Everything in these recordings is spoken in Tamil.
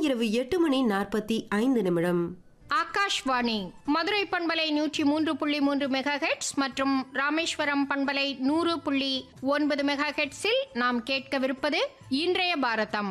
இரவு எட்டு மணி நாற்பத்தி ஐந்து நிமிடம் ஆகாஷ்வாணி மதுரை பண்பலை நூற்றி மூன்று புள்ளி மூன்று மெகா ஹெட்ஸ் மற்றும் ராமேஸ்வரம் பண்பலை நூறு புள்ளி ஒன்பது மெகா ஹெட்ஸில் நாம் கேட்கவிருப்பது இன்றைய பாரதம்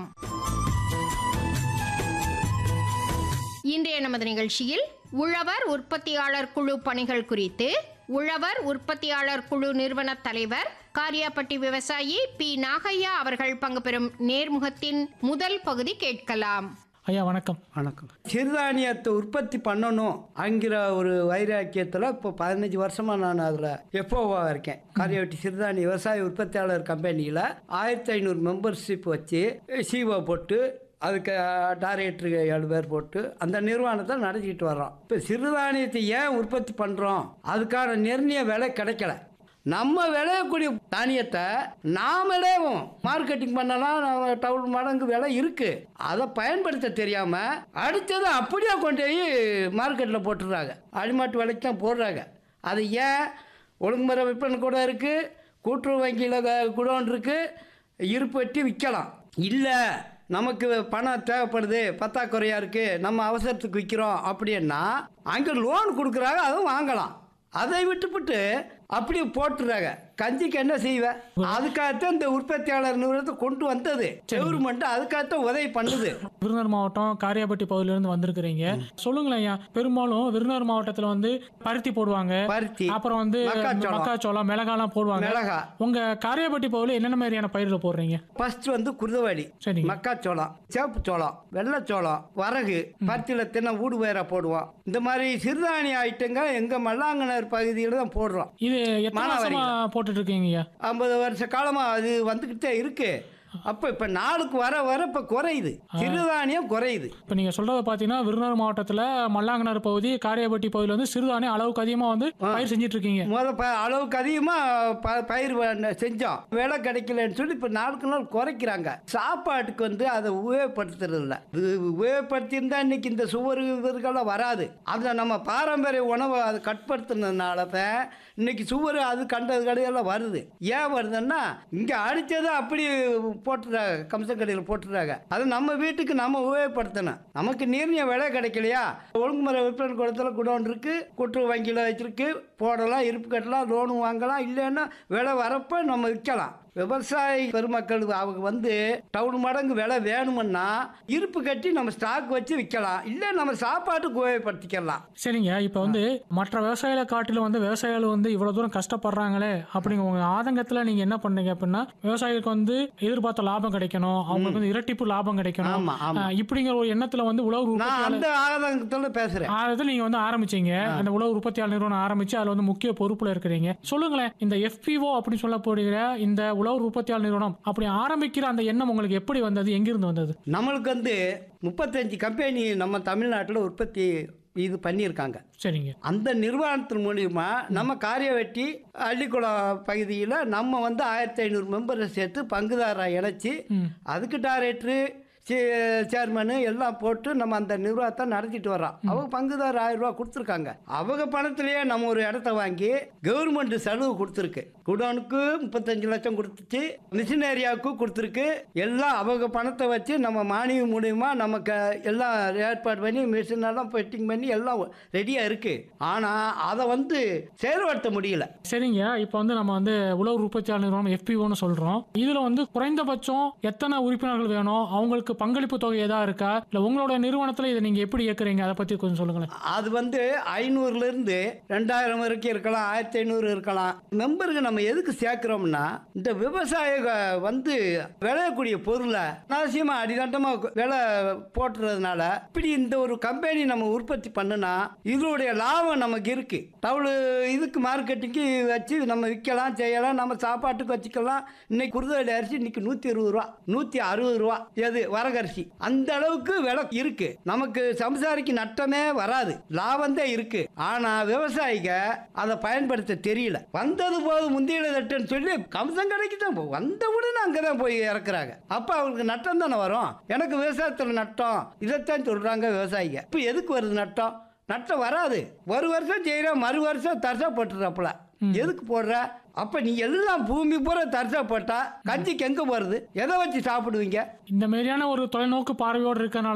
இன்றைய நமது நிகழ்ச்சியில் உழவர் உற்பத்தியாளர் குழு பணிகள் குறித்து உழவர் உற்பத்தியாளர் குழு நிறுவன தலைவர் காரியாப்பட்டி விவசாயி பி நாகையா அவர்கள் பங்கு பெறும் நேர்முகத்தின் முதல் பகுதி கேட்கலாம் ஐயா வணக்கம் வணக்கம் சிறுதானியத்தை உற்பத்தி பண்ணணும் அங்கிற ஒரு வைராக்கியத்தில் இப்போ பதினஞ்சு வருஷமாக நான் அதில் எஃப்ஓவாக இருக்கேன் காரியவட்டி சிறுதானிய விவசாய உற்பத்தியாளர் கம்பெனியில் ஆயிரத்தி ஐநூறு மெம்பர்ஷிப் வச்சு சிஓ போட்டு அதுக்கு டைரக்டர் ஏழு பேர் போட்டு அந்த நிறுவனத்தை நடத்திக்கிட்டு வர்றோம் இப்போ சிறுதானியத்தை ஏன் உற்பத்தி பண்ணுறோம் அதுக்கான நிர்ணய விலை கிடைக்கல நம்ம விளையக்கூடிய தானியத்தை நாமளே மார்க்கெட்டிங் பண்ணலாம் நம்ம டவுன் மடங்கு விலை இருக்கு அதை பயன்படுத்த தெரியாம அடுத்தது அப்படியே கொண்டு போய் மார்க்கெட்டில் போட்டுடுறாங்க அடிமாட்டு விலைக்கு தான் போடுறாங்க அது ஏன் ஒழுங்குமுறை விற்பனை கூட இருக்கு கூட்டுறவு வங்கியில் குடோன் இருக்கு இருப்பு வெட்டி விற்கலாம் இல்லை நமக்கு பணம் தேவைப்படுது பத்தாக்குறையா இருக்கு நம்ம அவசரத்துக்கு விற்கிறோம் அப்படின்னா அங்கே லோன் கொடுக்குறாங்க அதுவும் வாங்கலாம் அதை விட்டுப்புட்டு அப்படியே போட்டுறாங்க கஞ்சிக்கு என்ன செய்வேன் அதுக்காகத்தான் இந்த உற்பத்தியாளர் நிறுவனத்தை கொண்டு வந்தது கவர்மெண்ட் அதுக்காகத்தான் உதவி பண்ணுது விருதுநகர் மாவட்டம் காரியாபட்டி பகுதியிலிருந்து வந்திருக்கிறீங்க சொல்லுங்களேன் ஐயா பெரும்பாலும் விருதுநகர் மாவட்டத்துல வந்து பருத்தி போடுவாங்க பருத்தி அப்புறம் வந்து மக்காச்சோளம். மக்காச்சோளம் மிளகாலாம் போடுவாங்க மிளகா உங்க காரியாபட்டி பகுதியில் என்னென்ன மாதிரியான பயிர்கள் போடுறீங்க ஃபர்ஸ்ட் வந்து குருதவாளி சரிங்க மக்காச்சோளம் சேப்பு சோளம் வெள்ளைச்சோளம் வரகு பருத்தியில் தின்ன ஊடு பயிரா போடுவோம் இந்த மாதிரி சிறுதானிய ஐட்டங்க எங்க மல்லாங்கனர் பகுதியில் தான் போடுறோம் இது எத்தனை மானாவாரியில. வருஷமா போட்டுட்டு இருக்கீங்க ஐயா ஐம்பது வருஷ காலமா அது வந்துக்கிட்டே இருக்கு அப்ப இப்ப நாளுக்கு வர வர இப்ப குறையுது சிறுதானியம் குறையுது இப்போ நீங்க சொல்றத பாத்தீங்கன்னா விருதுநகர் மாவட்டத்துல மல்லாங்கனர் பகுதி காரியாபட்டி பகுதியில் வந்து சிறுதானியம் அளவுக்கு அதிகமா வந்து பயிர் செஞ்சுட்டு இருக்கீங்க முத ப அளவுக்கு அதிகமாக ப பயிர் வ- செஞ்சோம் விலை கிடைக்கலன்னு சொல்லி இப்போ நாளுக்கு நாள் குறைக்கிறாங்க சாப்பாட்டுக்கு வந்து அதை உபயோகப்படுத்துறது இல்லை இது உபயோகப்படுத்தியிருந்தா இன்னைக்கு இந்த சுவர் இதுக்கெல்லாம் வராது அதில் நம்ம பாரம்பரிய உணவை அதை கட்படுத்தினதுனால தான் இன்னைக்கு சுவர் அது கண்டது கடையெல்லாம் வருது ஏன் வருதுன்னா இங்கே அடித்ததை அப்படி போட்டுறாங்க கம்சக்கடையில் போட்டுறாங்க அது நம்ம வீட்டுக்கு நம்ம உபயோகப்படுத்தணும் நமக்கு நீர்நிய விலை கிடைக்கலையா ஒழுங்குமுறை விற்பனை கூடத்தில் குடோன் இருக்கு கூட்டுறவு வங்கியில் வச்சிருக்கு போடலாம் இருப்பு கட்டலாம் லோனு வாங்கலாம் இல்லைன்னா விலை வரப்ப நம்ம விற்கலாம் விவசாயி பெருமக்கள் அவங்க வந்து டவுன் மடங்கு விலை வேணுமுன்னா இருப்பு கட்டி நம்ம ஸ்டாக் வச்சு விற்கலாம் இல்லை நம்ம சாப்பாட்டுக்கு உபயோகப்படுத்திக்கலாம் சரிங்க இப்போ வந்து மற்ற விவசாயிகளை காட்டிலும் வந்து விவசாயிகள் வந்து இவ்வளவு தூரம் கஷ்டப்படுறாங்களே அப்படிங்க உங்க ஆதங்கத்துல நீங்க என்ன பண்ணீங்க அப்படின்னா விவசாயிகளுக்கு வந்து எதிர்பார்த்த லாபம் கிடைக்கணும் அவங்களுக்கு வந்து இரட்டிப்பு லாபம் கிடைக்கணும் ஆமா ஆமா ஆஹ் இப்படிங்கிற ஒரு எண்ணத்துல வந்து உழவு நான் உற்பத்தியாளர் அந்த ஆதங்கத்தில் பேசுகிறேன் ஆதத்தில் நீங்க வந்து ஆரம்பிச்சீங்க அந்த உழவு உற்பத்தியாளர் நிறுவனம் ஆரம்பிச்சு அதுல வந்து முக்கிய பொறுப்புல இருக்கிறீங்க சொல்லுங்களேன் இந்த எஃபிஓ அப்படின்னு சொல்லப்படுகிற இந்த உழவு உற்பத்தியாளர் நிறுவனம் அப்படி ஆரம்பிக்கிற அந்த எண்ணம் உங்களுக்கு எப்படி வந்தது எங்கிருந்து வந்தது நம்மளுக்கு வந்து முப்பத்தஞ்சு கம்பெனி நம்ம தமிழ்நாட்டில் உற்பத்தி இது பண்ணியிருக்காங்க சரிங்க அந்த நிர்வாகத்தின் மூலியமா நம்ம காரியவெட்டி அள்ளிக்குளம் பகுதியில் நம்ம வந்து ஆயிரத்தி ஐநூறு மெம்பரை சேர்த்து பங்குதாரராக இணைச்சி ம். அதுக்கு டைரக்டரு சேர்மனு எல்லாம் போட்டு நம்ம அந்த நிர்வாகத்தை நடத்திட்டு வர்றோம் அவங்க பங்குதாரர் ஆயிரம் ரூபாய் கொடுத்துருக்காங்க அவங்க பணத்திலேயே நம்ம ஒரு இடத்த வாங்கி கவர்மெண்ட் செலவு கொடுத்துருக்கு குடோனுக்கு முப்பத்தஞ்சு லட்சம் கொடுத்துச்சு மிஷினரியாவுக்கு கொடுத்துருக்கு எல்லாம் அவங்க பணத்தை வச்சு நம்ம மானியம் மூலியமா நமக்கு எல்லாம் ஏற்பாடு பண்ணி மிஷின் எல்லாம் ஃபிட்டிங் பண்ணி எல்லாம் ரெடியாக இருக்கு ஆனால் அதை வந்து செயல்படுத்த முடியல சரிங்க இப்போ வந்து நம்ம வந்து உழவு உற்பத்தியாளர் நிறுவனம் எஃபிஓன்னு சொல்றோம் இதுல வந்து குறைந்தபட்சம் எத்தனை உறுப்பினர்கள் வேணும் அவங்களுக்கு பங்களிப்பு தொகை ஏதா இருக்கா இல்ல உங்களோட நிறுவனத்துல இதை நீங்க எப்படி இயக்குறீங்க அதை பத்தி கொஞ்சம் சொல்லுங்களேன் அது வந்து ஐநூறுலேருந்து ரெண்டாயிரம் வரைக்கும் இருக்கலாம் ஆயிரத்தி ஐநூறு இருக்கலாம் மெம்பருக்கு நம்ம எதுக்கு சேர்க்குறோம்னா இந்த விவசாய வந்து விளையக்கூடிய பொருளை அவசியமாக அடிதட்டமாக விலை போட்டுறதுனால இப்படி இந்த ஒரு கம்பெனி நம்ம உற்பத்தி பண்ணுனா இதனுடைய லாபம் நமக்கு இருக்கு டவுலு இதுக்கு மார்க்கெட்டிங்க்கு வச்சு நம்ம விற்கலாம் செய்யலாம் நம்ம சாப்பாட்டுக்கு வச்சுக்கலாம் இன்னைக்கு குருதவெளி அரிசி இன்னைக்கு நூற்றி இருபது ரூபா நூற்றி அறுபது ரூபா எது வரகரிசி அந்த அளவுக்கு விலை இருக்கு நமக்கு சம்சாரிக்கு நட்டமே வராது லாபம் தான் இருக்கு ஆனா விவசாயிக அதை பயன்படுத்த தெரியல வந்தது போது முந்தியில தட்டுன்னு சொல்லி கம்சம் கடைக்கு தான் போ- வந்த உடனே அங்கே தான் போய் இறக்குறாங்க அப்ப அவங்களுக்கு நட்டம் தானே வரும் எனக்கு விவசாயத்தில் நட்டம் இதைத்தான் சொல்றாங்க விவசாயிங்க இப்போ எதுக்கு வருது நட்டம் நட்டம் வராது ஒரு வருஷம் செய்யற மறு வருஷம் தர்சா போட்டுறாப்புல எதுக்கு போடுற அப்ப நீ எல்லாம் பூமி பூரா தர்சா போட்டா கஞ்சிக்கு எங்க போறது எதை வச்சு சாப்பிடுவீங்க இந்த மாதிரியான ஒரு தொலைநோக்கு பார்வையோடு இருக்கனால